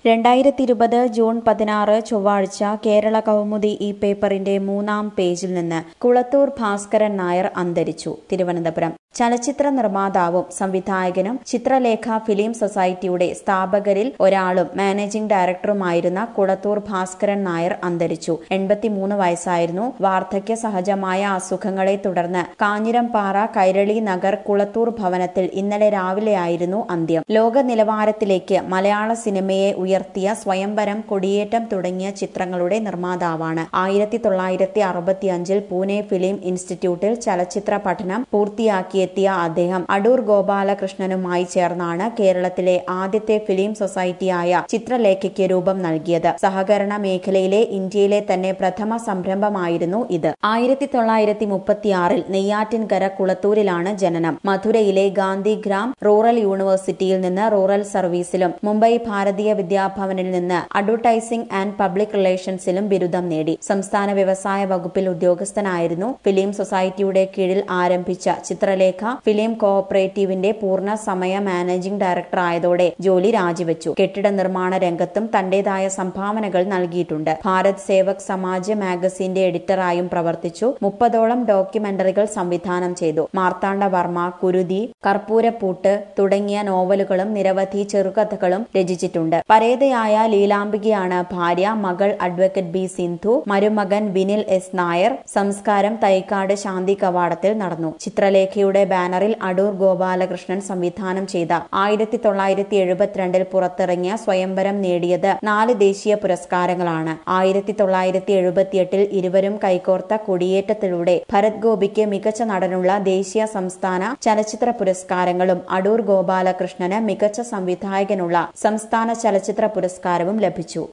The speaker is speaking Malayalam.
രണ്ടായിരത്തി ഇരുപത് ജൂൺ പതിനാറ് ചൊവ്വാഴ്ച കേരള കൗമുദി ഈ പേപ്പറിന്റെ മൂന്നാം പേജിൽ നിന്ന് കുളത്തൂർ ഭാസ്കരൻ നായർ അന്തരിച്ചു തിരുവനന്തപുരം ചലച്ചിത്ര നിർമ്മാതാവും സംവിധായകനും ചിത്രലേഖ ഫിലിം സൊസൈറ്റിയുടെ സ്ഥാപകരിൽ ഒരാളും മാനേജിംഗ് ഡയറക്ടറുമായിരുന്ന കുളത്തൂർ ഭാസ്കരൻ നായർ അന്തരിച്ചു എൺപത്തിമൂന്ന് വയസ്സായിരുന്നു വാർദ്ധക്യ സഹജമായ അസുഖങ്ങളെ തുടർന്ന് കാഞ്ഞിരംപാറ കൈരളി നഗർ കുളത്തൂർ ഭവനത്തിൽ ഇന്നലെ രാവിലെയായിരുന്നു അന്ത്യം ലോക നിലവാരത്തിലേക്ക് മലയാള സിനിമയെ ഉയർത്തിയ സ്വയംവരം കൊടിയേറ്റം തുടങ്ങിയ ചിത്രങ്ങളുടെ നിർമ്മാതാവാണ് ആയിരത്തി തൊള്ളായിരത്തി അറുപത്തിയഞ്ചിൽ പൂനെ ഫിലിം ഇൻസ്റ്റിറ്റ്യൂട്ടിൽ ചലച്ചിത്ര പഠനം പൂർത്തിയാക്കിയെത്തിയ അദ്ദേഹം അടൂർ ഗോപാലകൃഷ്ണനുമായി ചേർന്നാണ് കേരളത്തിലെ ആദ്യത്തെ ഫിലിം സൊസൈറ്റിയായ ചിത്രലേഖയ്ക്ക് രൂപം നൽകിയത് സഹകരണ മേഖലയിലെ ഇന്ത്യയിലെ തന്നെ പ്രഥമ സംരംഭമായിരുന്നു ഇത് ആയിരത്തി തൊള്ളായിരത്തി മുപ്പത്തിയാറിൽ നെയ്യാറ്റിൻകര കുളത്തൂരിലാണ് ജനനം മധുരയിലെ ഗാന്ധിഗ്രാം റൂറൽ യൂണിവേഴ്സിറ്റിയിൽ നിന്ന് റൂറൽ സർവീസിലും മുംബൈ ഭാരതീയ വിദ്യാഭവനിൽ നിന്ന് അഡ്വർടൈസിംഗ് ആൻഡ് പബ്ലിക് റിലേഷൻസിലും ബിരുദം നേടി സംസ്ഥാന വ്യവസായ വകുപ്പിൽ ഉദ്യോഗസ്ഥനായിരുന്നു ഫിലിം സൊസൈറ്റിയുടെ കീഴിൽ ആരംഭിച്ച ചിത്രലേഖ ഫിലിം കോഓപ്പറേറ്റീവിന്റെ പൂർണ്ണ സമയ മാനേജിംഗ് ഡയറക്ടർ ആയതോടെ ജോലി രാജിവെച്ചു കെട്ടിട നിർമ്മാണ രംഗത്തും തന്റേതായ സംഭാവനകൾ നൽകിയിട്ടുണ്ട് ഭാരത് സേവക് സമാജ് മാഗസിന്റെ എഡിറ്ററായും പ്രവർത്തിച്ചു മുപ്പതോളം ഡോക്യുമെന്ററികൾ സംവിധാനം ചെയ്തു മാർത്താണ്ഡ വർമ്മ കുരുതി കർപ്പൂരപ്പൂട്ട് തുടങ്ങിയ നോവലുകളും നിരവധി ചെറുകഥകളും രചിച്ചിട്ടുണ്ട് പരേതയായ ലീലാംബികയാണ് ഭാര്യ മകൾ അഡ്വക്കേറ്റ് ബി സിന്ധു മരുമകൻ വിനിൽ എസ് നായർ സംസ്കാരം തൈക്കാട് ശാന്തി കവാടത്തിൽ നടന്നു ചിത്രലേഖയുടെ ബാനറിൽ അടൂർ ഗോപാലകൃഷ്ണൻ സംവിധാനം ചെയ്ത ആയിരത്തി തൊള്ളായിരത്തി എഴുപത്തിരണ്ടിൽ പുറത്തിറങ്ങിയ സ്വയംവരം നേടിയത് നാല് ദേശീയ പുരസ്കാരങ്ങളാണ് ആയിരത്തി തൊള്ളായിരത്തി എഴുപത്തിയെട്ടിൽ ഇരുവരും കൈകോർത്ത കൊടിയേറ്റത്തിലൂടെ ഭരത് ഗോപിക്ക് മികച്ച നടനുള്ള ദേശീയ സംസ്ഥാന ചലച്ചിത്ര പുരസ്കാരങ്ങളും അടൂർ ഗോപാലകൃഷ്ണന് മികച്ച സംവിധായകനുള്ള സംസ്ഥാന ചലച്ചിത്ര പുരസ്കാരവും ലഭിച്ചു